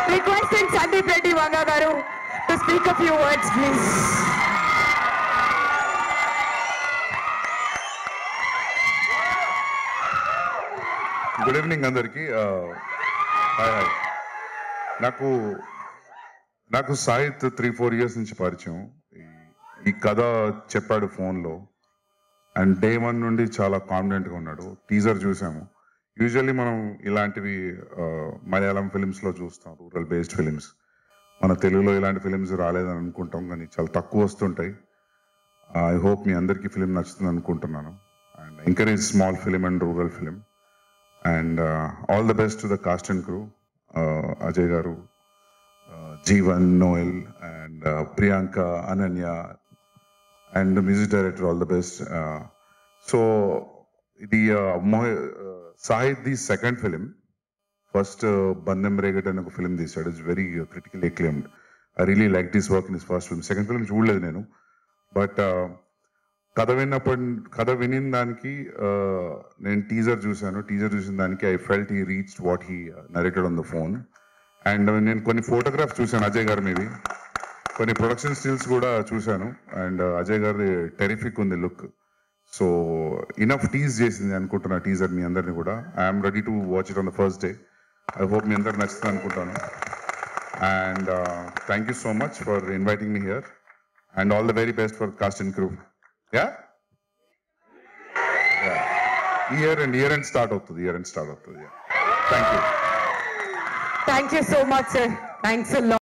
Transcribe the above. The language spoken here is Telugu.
Requesting Sandeep Reddy Vanga garu to speak a few words, please. Good evening అందరికి హాయ్ హాయ్ నాకు నాకు సాహిత్ త్రీ ఫోర్ ఇయర్స్ నుంచి పరిచయం ఈ- ఈ కథ చెప్పాడు ఫోన్లో అండ్ డే వన్ నుండి చాలా కాన్ఫిడెంట్గా ఉన్నాడు టీజర్ చూసాము యూజువల్లీ మనం ఇలాంటివి ఆ, మలయాళం ఫిలిమ్స్లో చూస్తాం రూరల్ బేస్డ్ ఫిలిమ్స్ మన తెలుగులో ఇలాంటి ఫిలిమ్స్ రాలేదని అనుకుంటాం కానీ చాలా తక్కువ వస్తుంటాయి ఐ హోప్ మీ అందరికీ ఫిలిం నచ్చుతుంది అనుకుంటున్నాను and encourage small film and rural film and all the best to the cast and crew Ajay garu Jeevan Noel and Priyanka Ananya and music director all the best so ఇది Sahith the second film first Bandham Regad అని ఒక ఫిలిం తీశాడు it's very critical acclaimed I really like this work in this first film second film చూడలేదు నేను బట్ కథ విన్నప్పటి కథ వినిన దానికి ఆ, నేను టీజర్ చూశాను టీజర్ చూసిన దానికి I felt he reach what he narrated on the phone and నేను కొన్ని ఫోటోగ్రాఫ్స్ చూశాను అజయ్ గారు మీవి కొన్ని ప్రొడక్షన్ స్టిల్స్ కూడా చూశాను అండ్ అజయ్ గారి టెరిఫిక్ ఉంది లుక్ సో ఇనఫ్ టీజ్ చేసింది అనుకుంటున్నా టీజర్ మీ అందరిని కూడా I'm ready to watch it on the first day I hope మీ అందరికి నచ్చుతుంది అనుకుంటాను and thank you so much for inviting me here and all the very best for cast and crew yeah year and year and start అవుతుంది ఇయర్ అండ్ స్టార్ట్ అవుతుంది thank you Thank you so much, sir. Thanks a lot.